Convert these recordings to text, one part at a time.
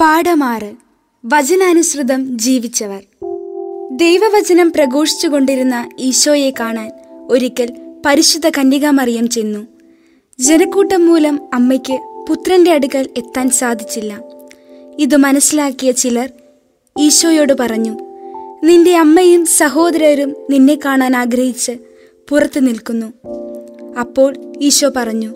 പാഠമാറ് വചനാനുസൃതം ജീവിച്ചവർ ദൈവവചനം പ്രഘോഷിച്ചുകൊണ്ടിരുന്ന ഈശോയെ കാണാൻ ഒരിക്കൽ പരിശുദ്ധ കന്യകാമറിയം ചെന്നു ജനക്കൂട്ടം മൂലം അമ്മയ്ക്ക് പുത്രന്റെ അടുക്കൽ എത്താൻ സാധിച്ചില്ല ഇത് മനസ്സിലാക്കിയ ചിലർ ഈശോയോട് പറഞ്ഞു നിന്റെ അമ്മയും സഹോദരരും നിന്നെ കാണാൻ ആഗ്രഹിച്ച് പുറത്തു നിൽക്കുന്നു അപ്പോൾ ഈശോ പറഞ്ഞു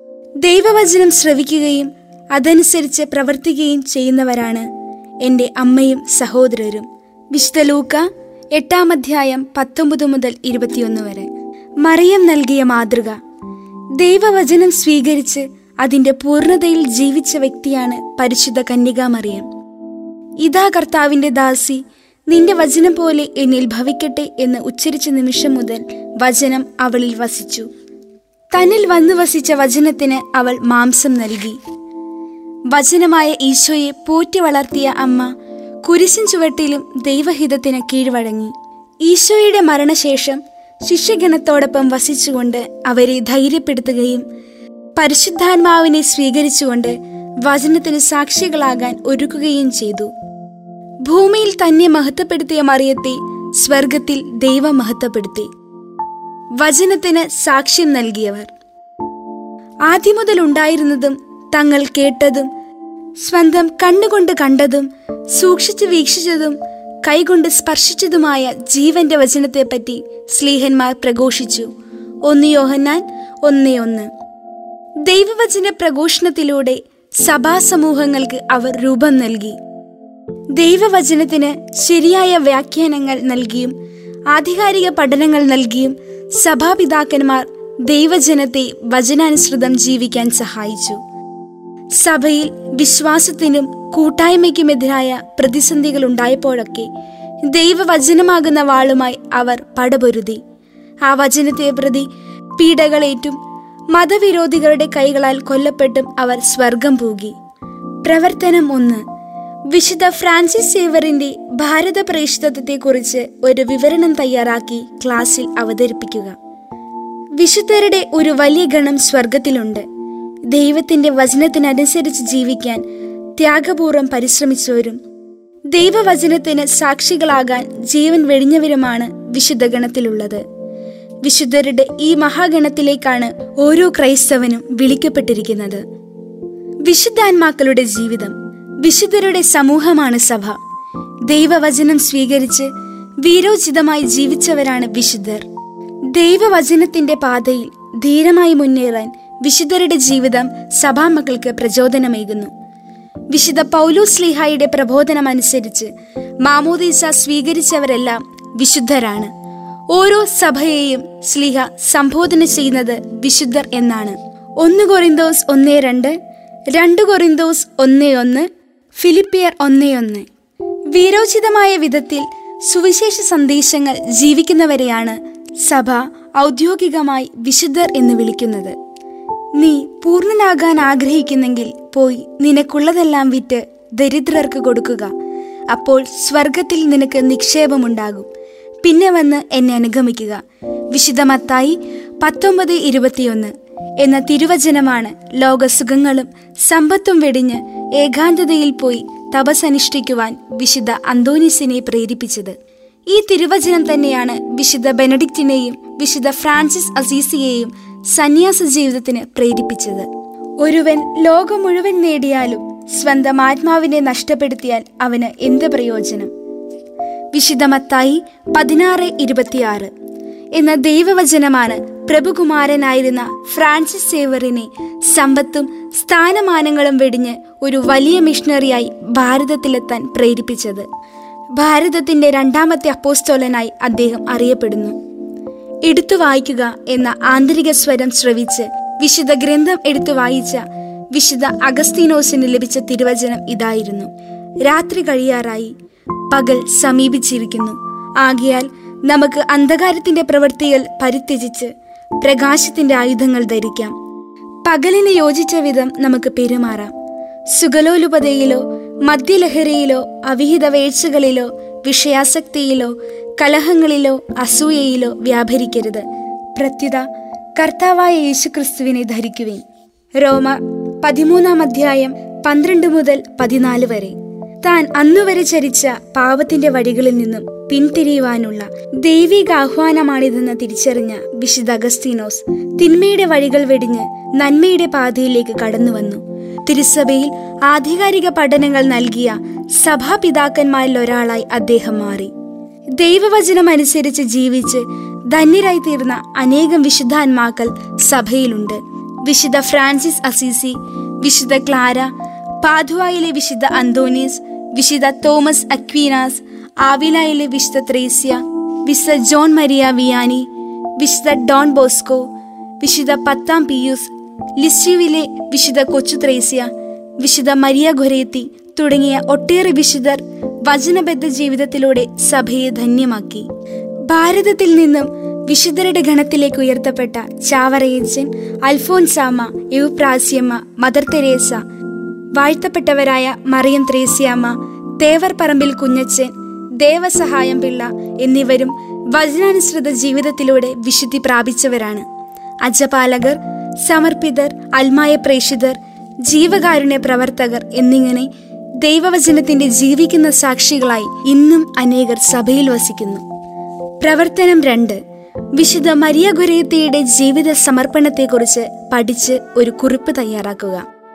ദൈവവചനം ശ്രവിക്കുകയും അതനുസരിച്ച് പ്രവർത്തിക്കുകയും ചെയ്യുന്നവരാണ് എൻ്റെ അമ്മയും സഹോദരരും വിശുദ്ധ ലൂക്ക എട്ടാം അധ്യായം പത്തൊമ്പത് മുതൽ ഇരുപത്തിയൊന്ന് വരെ മറിയം നൽകിയ മാതൃക ദൈവവചനം സ്വീകരിച്ച് അതിന്റെ പൂർണ്ണതയിൽ ജീവിച്ച വ്യക്തിയാണ് പരിശുദ്ധ കന്യകാ മറിയം ഇതാ കർത്താവിന്റെ ദാസി നിന്റെ വചനം പോലെ എന്നിൽ ഭവിക്കട്ടെ എന്ന് ഉച്ചരിച്ച നിമിഷം മുതൽ വചനം അവളിൽ വസിച്ചു തന്നിൽ വന്നു വസിച്ച വചനത്തിന് അവൾ മാംസം നൽകി വചനമായ ഈശോയെ പോറ്റി വളർത്തിയ അമ്മ കുരിശിൻ ചുവട്ടിലും ദൈവഹിതത്തിന് കീഴ്വഴങ്ങി ഈശോയുടെ മരണശേഷം ശിഷ്യഗണത്തോടൊപ്പം വസിച്ചുകൊണ്ട് അവരെ ധൈര്യപ്പെടുത്തുകയും പരിശുദ്ധാത്മാവിനെ സ്വീകരിച്ചുകൊണ്ട് വചനത്തിന് സാക്ഷികളാകാൻ ഒരുക്കുകയും ചെയ്തു ഭൂമിയിൽ തന്നെ മഹത്വപ്പെടുത്തിയ മറിയത്തെ സ്വർഗത്തിൽ ദൈവം മഹത്വപ്പെടുത്തി വചനത്തിന് സാക്ഷ്യം നൽകിയവർ ആദ്യം മുതൽ ഉണ്ടായിരുന്നതും തങ്ങൾ കേട്ടതും സ്വന്തം കണ്ണുകൊണ്ട് കണ്ടതും സൂക്ഷിച്ചു വീക്ഷിച്ചതും കൈകൊണ്ട് സ്പർശിച്ചതുമായ ജീവന്റെ വചനത്തെപ്പറ്റി സ്ലീഹന്മാർ പ്രഘോഷിച്ചു ഒന്ന് യോഹന്നാൻ ഒന്നേ ഒന്ന് ദൈവവചന പ്രഘോഷണത്തിലൂടെ സഭാസമൂഹങ്ങൾക്ക് അവർ രൂപം നൽകി ദൈവവചനത്തിന് ശരിയായ വ്യാഖ്യാനങ്ങൾ നൽകിയും ആധികാരിക പഠനങ്ങൾ നൽകിയും സഭാപിതാക്കന്മാർ ദൈവജനത്തെ വചനാനുസൃതം ജീവിക്കാൻ സഹായിച്ചു സഭയിൽ വിശ്വാസത്തിനും കൂട്ടായ്മയ്ക്കുമെതിരായ പ്രതിസന്ധികൾ ഉണ്ടായപ്പോഴൊക്കെ ദൈവവചനമാകുന്ന വാളുമായി അവർ പടപൊരുതി ആ വചനത്തെ പ്രതി പീഡകളേറ്റും മതവിരോധികളുടെ കൈകളാൽ കൊല്ലപ്പെട്ടും അവർ സ്വർഗം പൂകി പ്രവർത്തനം ഒന്ന് വിശുദ്ധ ഫ്രാൻസിസ് സേവറിന്റെ ഭാരത പ്രേക്ഷിതത്വത്തെക്കുറിച്ച് ഒരു വിവരണം തയ്യാറാക്കി ക്ലാസ്സിൽ അവതരിപ്പിക്കുക വിശുദ്ധരുടെ ഒരു വലിയ ഗണം സ്വർഗത്തിലുണ്ട് ദൈവത്തിന്റെ വചനത്തിനനുസരിച്ച് ജീവിക്കാൻ ത്യാഗപൂർവം പരിശ്രമിച്ചവരും ദൈവവചനത്തിന് സാക്ഷികളാകാൻ ജീവൻ വെടിഞ്ഞവരുമാണ് വിശുദ്ധ ഗണത്തിലുള്ളത് വിശുദ്ധരുടെ ഈ മഹാഗണത്തിലേക്കാണ് ഓരോ ക്രൈസ്തവനും വിളിക്കപ്പെട്ടിരിക്കുന്നത് വിശുദ്ധാത്മാക്കളുടെ ജീവിതം വിശുദ്ധരുടെ സമൂഹമാണ് സഭ ദൈവവചനം സ്വീകരിച്ച് വീരോചിതമായി ജീവിച്ചവരാണ് വിശുദ്ധർ ദൈവവചനത്തിന്റെ പാതയിൽ ധീരമായി മുന്നേറാൻ വിശുദ്ധരുടെ ജീവിതം സഭാമക്കൾക്ക് പ്രചോദനമേകുന്നു വിശുദ്ധ പൗലോസ്ലിഹായുടെ പ്രബോധനം അനുസരിച്ച് മാമോദീസ സ്വീകരിച്ചവരെല്ലാം വിശുദ്ധരാണ് ഓരോ സഭയെയും സ്ലിഹ സംബോധന ചെയ്യുന്നത് വിശുദ്ധർ എന്നാണ് ഒന്ന് കൊറിന്തോസ് ഒന്നേ രണ്ട് രണ്ട് കൊറിന്തോസ് ഒന്നേ ഒന്ന് ഫിലിപ്പിയർ ഒന്നേ ഒന്ന് വീരോചിതമായ വിധത്തിൽ സുവിശേഷ സന്ദേശങ്ങൾ ജീവിക്കുന്നവരെയാണ് സഭ ഔദ്യോഗികമായി വിശുദ്ധർ എന്ന് വിളിക്കുന്നത് നീ പൂർണ്ണനാകാൻ ആഗ്രഹിക്കുന്നെങ്കിൽ പോയി നിനക്കുള്ളതെല്ലാം വിറ്റ് ദരിദ്രർക്ക് കൊടുക്കുക അപ്പോൾ സ്വർഗത്തിൽ നിനക്ക് നിക്ഷേപമുണ്ടാകും പിന്നെ വന്ന് എന്നെ അനുഗമിക്കുക വിശുദ്ധമത്തായി പത്തൊമ്പത് ഇരുപത്തിയൊന്ന് എന്ന തിരുവചനമാണ് ലോകസുഖങ്ങളും സമ്പത്തും വെടിഞ്ഞ് ഏകാന്തതയിൽ പോയി തപസനുഷ്ഠിക്കുവാൻ വിശുദ്ധ അന്തോനിസിനെ പ്രേരിപ്പിച്ചത് ഈ തിരുവചനം തന്നെയാണ് വിശുദ്ധ ബെനഡിക്റ്റിനെയും വിശുദ്ധ ഫ്രാൻസിസ് അസീസിയെയും സന്യാസ ജീവിതത്തിന് പ്രേരിപ്പിച്ചത് ഒരുവൻ ലോകം മുഴുവൻ നേടിയാലും സ്വന്തം ആത്മാവിനെ നഷ്ടപ്പെടുത്തിയാൽ അവന് എന്ത് പ്രയോജനം വിശുദ്ധമത്തായി പതിനാറ് ഇരുപത്തിയാറ് എന്ന ദൈവവചനമാണ് പ്രഭുകുമാരനായിരുന്ന ഫ്രാൻസിസ് സേവറിനെ സമ്പത്തും സ്ഥാനമാനങ്ങളും വെടിഞ്ഞ് ഒരു വലിയ മിഷണറിയായി ഭാരതത്തിലെത്താൻ പ്രേരിപ്പിച്ചത് ഭാരതത്തിന്റെ രണ്ടാമത്തെ അപ്പോസ്തോലനായി അദ്ദേഹം അറിയപ്പെടുന്നു എടുത്തു വായിക്കുക എന്ന ആന്തരിക സ്വരം ശ്രവിച്ച് വിശുദ്ധ ഗ്രന്ഥം എടുത്തു വായിച്ച വിശുദ്ധ അഗസ്തീനോസിന് ലഭിച്ച തിരുവചനം ഇതായിരുന്നു രാത്രി കഴിയാറായി പകൽ സമീപിച്ചിരിക്കുന്നു ആകിയാൽ നമുക്ക് അന്ധകാരത്തിന്റെ പ്രവൃത്തികൾ പരിത്യജിച്ച് പ്രകാശത്തിന്റെ ആയുധങ്ങൾ ധരിക്കാം പകലിന് യോജിച്ച വിധം നമുക്ക് പെരുമാറാം സുഗലോലുപതയിലോ മദ്യലഹരിയിലോ അവിഹിത വേഴ്ചകളിലോ വിഷയാസക്തിയിലോ കലഹങ്ങളിലോ അസൂയയിലോ വ്യാപരിക്കരുത് പ്രത്യുത കർത്താവായ യേശുക്രിസ്തുവിനെ ധരിക്കുവിൻ റോമ പതിമൂന്നാം അധ്യായം പന്ത്രണ്ട് മുതൽ പതിനാല് വരെ താൻ അന്നുവരെ ചരിച്ച പാപത്തിന്റെ വഴികളിൽ നിന്നും പിന്തിരിയുവാനുള്ള ദൈവിക ആഹ്വാനമാണിതെന്ന് തിരിച്ചറിഞ്ഞ വിശുദ്ധ അഗസ്തീനോസ് തിന്മയുടെ വഴികൾ വെടിഞ്ഞ് നന്മയുടെ പാതയിലേക്ക് കടന്നുവന്നു തിരുസഭയിൽ ആധികാരിക പഠനങ്ങൾ നൽകിയ സഭാപിതാക്കന്മാരിൽ ഒരാളായി അദ്ദേഹം മാറി ദൈവവചനം അനുസരിച്ച് ജീവിച്ച് ധന്യരായി തീർന്ന അനേകം വിശുദ്ധാത്മാക്കൾ സഭയിലുണ്ട് വിശുദ്ധ ഫ്രാൻസിസ് അസീസി വിശുദ്ധ ക്ലാര പാധുവായിലെ വിശുദ്ധ അന്തോണീസ് വിശുദ്ധ തോമസ് അക്വീനാസ് ആവിലായിലെ വിശുദ്ധ ത്രേസ്യ വിശുദ്ധ ജോൺ മരിയ വിയാനി വിശുദ്ധ ഡോൺ ബോസ്കോ വിശുദ്ധ പത്താം പിയൂസ് ലിസ്യുവിലെ വിശുദ്ധ കൊച്ചു ത്രേസ്യ വിശുദ്ധ മരിയ ഖൊരേത്തി തുടങ്ങിയ ഒട്ടേറെ വിശുദ്ധർ വചനബദ്ധ ജീവിതത്തിലൂടെ സഭയെ ധന്യമാക്കി ഭാരതത്തിൽ നിന്നും വിശുദ്ധരുടെ ഗണത്തിലേക്ക് ഉയർത്തപ്പെട്ട ചാവറയച്ചൻ അൽഫോൻസാമ്മ യുപ്രാസ്യമ്മ മദർ തെരേസ വാഴ്ത്തപ്പെട്ടവരായ മറിയം ത്രേസ്യാമ്മ തേവർ പറമ്പിൽ കുഞ്ഞച്ചൻ ദേവസഹായം പിള്ള എന്നിവരും വചനാനുസൃത ജീവിതത്തിലൂടെ വിശുദ്ധി പ്രാപിച്ചവരാണ് അജപാലകർ സമർപ്പിതർ അൽമായ പ്രേഷിതർ ജീവകാരുണ്യ പ്രവർത്തകർ എന്നിങ്ങനെ ദൈവവചനത്തിന്റെ ജീവിക്കുന്ന സാക്ഷികളായി ഇന്നും അനേകർ സഭയിൽ വസിക്കുന്നു പ്രവർത്തനം രണ്ട് വിശുദ്ധ മരിയ ഗുരേത്തിയുടെ ജീവിത സമർപ്പണത്തെക്കുറിച്ച് പഠിച്ച് ഒരു കുറിപ്പ് തയ്യാറാക്കുക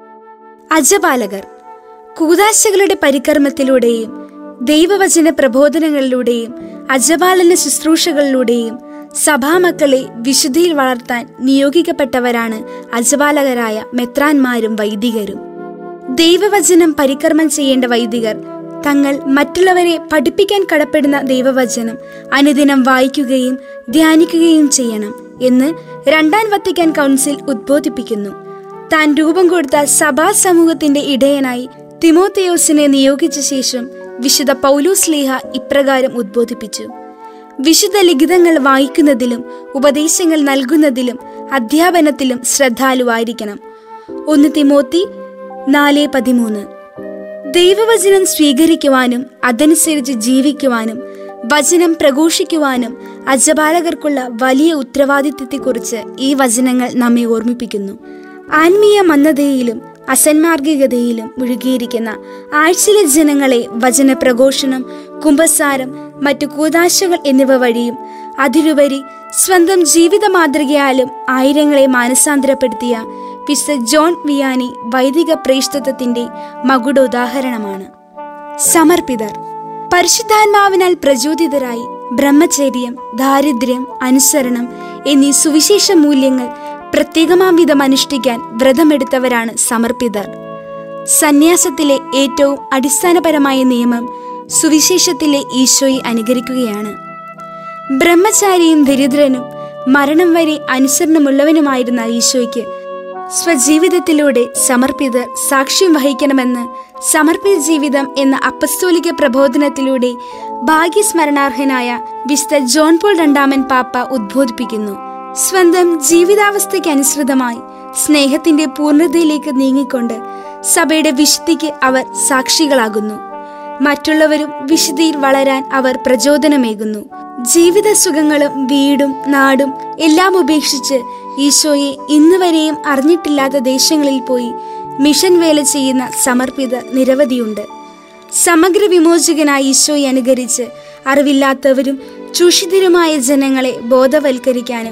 അജപാലകർ കൂതാശകളുടെ പരികർമ്മത്തിലൂടെയും ദൈവവചന പ്രബോധനങ്ങളിലൂടെയും അജപാലന ശുശ്രൂഷകളിലൂടെയും സഭാമക്കളെ വിശുദ്ധിയിൽ വളർത്താൻ നിയോഗിക്കപ്പെട്ടവരാണ് അജപാലകരായ മെത്രാന്മാരും വൈദികരും ദൈവവചനം പരികർമ്മം ചെയ്യേണ്ട വൈദികർ തങ്ങൾ മറ്റുള്ളവരെ പഠിപ്പിക്കാൻ കടപ്പെടുന്ന ദൈവവചനം അനുദിനം വായിക്കുകയും ധ്യാനിക്കുകയും ചെയ്യണം എന്ന് രണ്ടാം വത്തിക്കാൻ കൗൺസിൽ ഉദ്ബോധിപ്പിക്കുന്നു താൻ രൂപം കൊടുത്ത സഭാ സമൂഹത്തിന്റെ ഇടയനായി തിമോത്തയോസിനെ നിയോഗിച്ച ശേഷം വിശുദ്ധ പൗലൂസ് ലീഹ ഇപ്രകാരം ഉദ്ബോധിപ്പിച്ചു വിശുദ്ധ ലിഖിതങ്ങൾ വായിക്കുന്നതിലും ഉപദേശങ്ങൾ നൽകുന്നതിലും അധ്യാപനത്തിലും ശ്രദ്ധാലുവായിരിക്കണം ഒന്ന് തിമോത്തി നാല് പതിമൂന്ന് ദൈവവചനം സ്വീകരിക്കുവാനും അതനുസരിച്ച് ജീവിക്കുവാനും വചനം പ്രഘോഷിക്കുവാനും അജപാലകർക്കുള്ള വലിയ ഉത്തരവാദിത്വത്തെക്കുറിച്ച് ഈ വചനങ്ങൾ നമ്മെ ഓർമ്മിപ്പിക്കുന്നു ആത്മീയ മന്ദതയിലും അസന്മാർഗികതയിലും മുഴുകിയിരിക്കുന്ന ആഴ്ചയിലെ ജനങ്ങളെ വചന പ്രഘോഷണം കുംഭസാരം മറ്റു കൂതാശകൾ എന്നിവ വഴിയും അതിലുപരി സ്വന്തം ജീവിത മാതൃകയാലും ആയിരങ്ങളെ മാനസാന്തരപ്പെടുത്തിയ വിശുദ്ധ ജോൺ വിയാനി വൈദിക പ്രേഷ്ഠത്വത്തിന്റെ മകുട ഉദാഹരണമാണ് സമർപ്പിതർ പരിശുദ്ധാത്മാവിനാൽ പ്രചോദിതരായി ബ്രഹ്മചര്യം ദാരിദ്ര്യം അനുസരണം എന്നീ സുവിശേഷ മൂല്യങ്ങൾ പ്രത്യേകമാം വിധം അനുഷ്ഠിക്കാൻ വ്രതമെടുത്തവരാണ് സമർപ്പിതർ സന്യാസത്തിലെ ഏറ്റവും അടിസ്ഥാനപരമായ നിയമം സുവിശേഷത്തിലെ ഈശോയെ അനുകരിക്കുകയാണ് ബ്രഹ്മചാരിയും ദരിദ്രനും മരണം വരെ അനുസരണമുള്ളവനുമായിരുന്ന ഈശോയ്ക്ക് സ്വജീവിതത്തിലൂടെ സമർപ്പിതർ സാക്ഷ്യം വഹിക്കണമെന്ന് സമർപ്പിത ജീവിതം എന്ന അപ്പസ്തോലിക പ്രബോധനത്തിലൂടെ ഭാഗ്യസ്മരണാർഹനായ വിശുദ്ധ ജോൺ പോൾ രണ്ടാമൻ പാപ്പ ഉദ്ബോധിപ്പിക്കുന്നു സ്വന്തം ജീവിതാവസ്ഥയ്ക്ക് അനുസൃതമായി സ്നേഹത്തിന്റെ പൂർണ്ണതയിലേക്ക് നീങ്ങിക്കൊണ്ട് സഭയുടെ വിശുദ്ധിക്ക് അവർ സാക്ഷികളാകുന്നു മറ്റുള്ളവരും വിശുദ്ധിയിൽ വളരാൻ അവർ പ്രചോദനമേകുന്നു ജീവിത സുഖങ്ങളും വീടും നാടും എല്ലാം ഉപേക്ഷിച്ച് ഈശോയെ ഇന്ന് വരെയും അറിഞ്ഞിട്ടില്ലാത്ത ദേശങ്ങളിൽ പോയി മിഷൻ വേല ചെയ്യുന്ന സമർപ്പിത നിരവധിയുണ്ട് സമഗ്ര വിമോചകനായ ഈശോയെ അനുകരിച്ച് അറിവില്ലാത്തവരും ചൂഷിതരുമായ ജനങ്ങളെ ബോധവൽക്കരിക്കാനും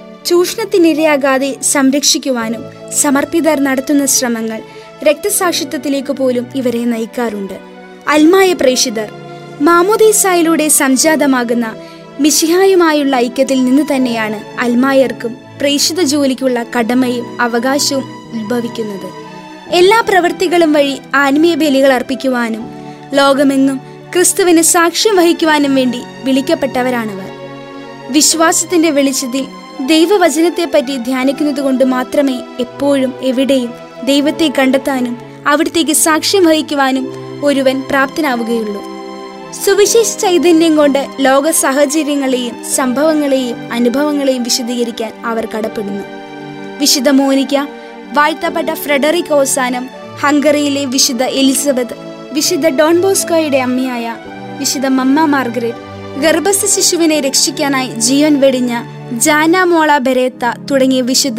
ചൂഷണത്തിനിരയാകാതെ സംരക്ഷിക്കുവാനും സമർപ്പിതർ നടത്തുന്ന ശ്രമങ്ങൾ രക്തസാക്ഷിത്വത്തിലേക്ക് പോലും ഇവരെ നയിക്കാറുണ്ട് അൽമായ പ്രേഷിതർ മാമോദീസായിലൂടെ സംജാതമാകുന്ന മിശിഹായുമായുള്ള ഐക്യത്തിൽ നിന്ന് തന്നെയാണ് അൽമായർക്കും പ്രേഷിത ജോലിക്കുള്ള കടമയും അവകാശവും ഉത്ഭവിക്കുന്നത് എല്ലാ പ്രവൃത്തികളും വഴി ആത്മീയ ബലികൾ അർപ്പിക്കുവാനും ലോകമെങ്ങും ക്രിസ്തുവിന് സാക്ഷ്യം വഹിക്കുവാനും വേണ്ടി വിളിക്കപ്പെട്ടവരാണവർ വിശ്വാസത്തിന്റെ വെളിച്ചത്തിൽ ദൈവവചനത്തെപ്പറ്റി ധ്യാനിക്കുന്നത് കൊണ്ട് മാത്രമേ എപ്പോഴും എവിടെയും ദൈവത്തെ കണ്ടെത്താനും അവിടത്തേക്ക് സാക്ഷ്യം വഹിക്കുവാനും ഒരുവൻ പ്രാപ്തനാവുകയുള്ളൂ സുവിശേഷ ചൈതന്യം കൊണ്ട് ലോക സാഹചര്യങ്ങളെയും സംഭവങ്ങളെയും അനുഭവങ്ങളെയും വിശദീകരിക്കാൻ അവർ കടപ്പെടുന്നു വിശുദ്ധ മോനിക്ക വാഴ്ത്തപ്പെട്ട ഫ്രെഡറിക് ഓസാനം ഹംഗറിയിലെ വിശുദ്ധ എലിസബത്ത് വിശുദ്ധ ഡോൺ ബോസ്കോയുടെ അമ്മയായ വിശുദ്ധ മമ്മ മാർഗരറ്റ് ഗർഭസ്ഥ ശിശുവിനെ രക്ഷിക്കാനായി ജീവൻ വെടിഞ്ഞ ജാന മോള ബെരേത്ത തുടങ്ങിയ വിശുദ്ധർ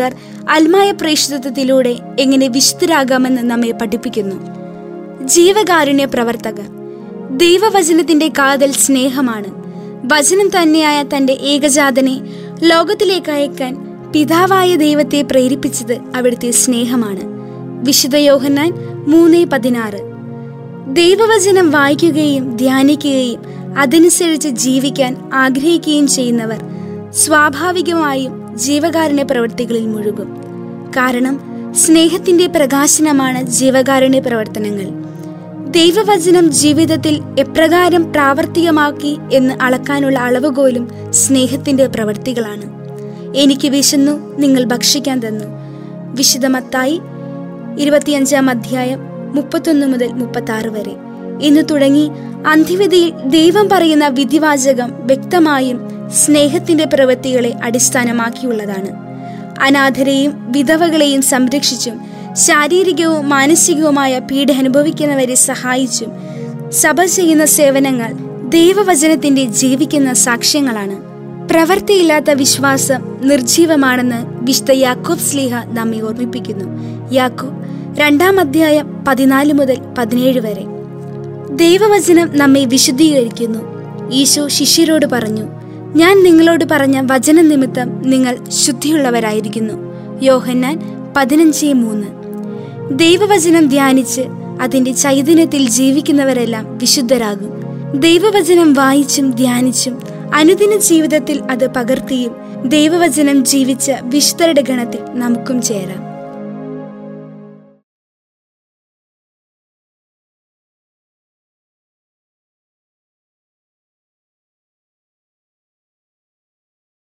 അൽമായ പ്രേക്ഷിതത്വത്തിലൂടെ എങ്ങനെ വിശുദ്ധരാകാമെന്ന് നമ്മെ പഠിപ്പിക്കുന്നു ജീവകാരുണ്യ പ്രവർത്തകർ ദൈവവചനത്തിന്റെ കാതൽ സ്നേഹമാണ് വചനം തന്നെയായ തന്റെ ഏകജാതനെ ലോകത്തിലേക്ക് അയക്കാൻ പിതാവായ ദൈവത്തെ പ്രേരിപ്പിച്ചത് അവിടുത്തെ സ്നേഹമാണ് വിശുദ്ധ യോഹന്നാൻ മൂന്ന് പതിനാറ് ദൈവവചനം വായിക്കുകയും ധ്യാനിക്കുകയും അതനുസരിച്ച് ജീവിക്കാൻ ആഗ്രഹിക്കുകയും ചെയ്യുന്നവർ സ്വാഭാവികമായും ജീവകാരുണ്യ പ്രവൃത്തികളിൽ മുഴുകും കാരണം സ്നേഹത്തിന്റെ പ്രകാശനമാണ് ജീവകാരുണ്യ പ്രവർത്തനങ്ങൾ ദൈവവചനം ജീവിതത്തിൽ എപ്രകാരം പ്രാവർത്തികമാക്കി എന്ന് അളക്കാനുള്ള അളവുകോലും സ്നേഹത്തിന്റെ പ്രവൃത്തികളാണ് എനിക്ക് വിശന്നു നിങ്ങൾ ഭക്ഷിക്കാൻ തന്നു വിശുദ്ധമത്തായി ഇരുപത്തിയഞ്ചാം അധ്യായം മുപ്പത്തൊന്ന് മുതൽ മുപ്പത്തി ആറ് വരെ എന്ന് തുടങ്ങി അന്ത്യവിധിയിൽ ദൈവം പറയുന്ന വിധിവാചകം വ്യക്തമായും സ്നേഹത്തിന്റെ പ്രവൃത്തികളെ അടിസ്ഥാനമാക്കിയുള്ളതാണ് അനാഥരെയും വിധവകളെയും സംരക്ഷിച്ചും ശാരീരികവും മാനസികവുമായ പീഡ അനുഭവിക്കുന്നവരെ സഹായിച്ചും സഭ ചെയ്യുന്ന സേവനങ്ങൾ ദൈവവചനത്തിന്റെ ജീവിക്കുന്ന സാക്ഷ്യങ്ങളാണ് പ്രവൃത്തിയില്ലാത്ത വിശ്വാസം നിർജീവമാണെന്ന് വിശുദ്ധ യാക്കോബ് സ്ലീഹ നമ്മെ ഓർമ്മിപ്പിക്കുന്നു യാക്കോബ് രണ്ടാം അധ്യായം പതിനാല് മുതൽ പതിനേഴ് വരെ ദൈവവചനം നമ്മെ വിശുദ്ധീകരിക്കുന്നു ഈശോ ശിഷ്യരോട് പറഞ്ഞു ഞാൻ നിങ്ങളോട് പറഞ്ഞ വചന നിമിത്തം നിങ്ങൾ ശുദ്ധിയുള്ളവരായിരിക്കുന്നു യോഹന്നാൻ പതിനഞ്ച് മൂന്ന് ദൈവവചനം ധ്യാനിച്ച് അതിന്റെ ചൈതന്യത്തിൽ ജീവിക്കുന്നവരെല്ലാം വിശുദ്ധരാകും ദൈവവചനം വായിച്ചും ധ്യാനിച്ചും അനുദിന ജീവിതത്തിൽ അത് പകർത്തിയും ദൈവവചനം ജീവിച്ച വിശുദ്ധരുടെ ഗണത്തിൽ നമുക്കും ചേരാം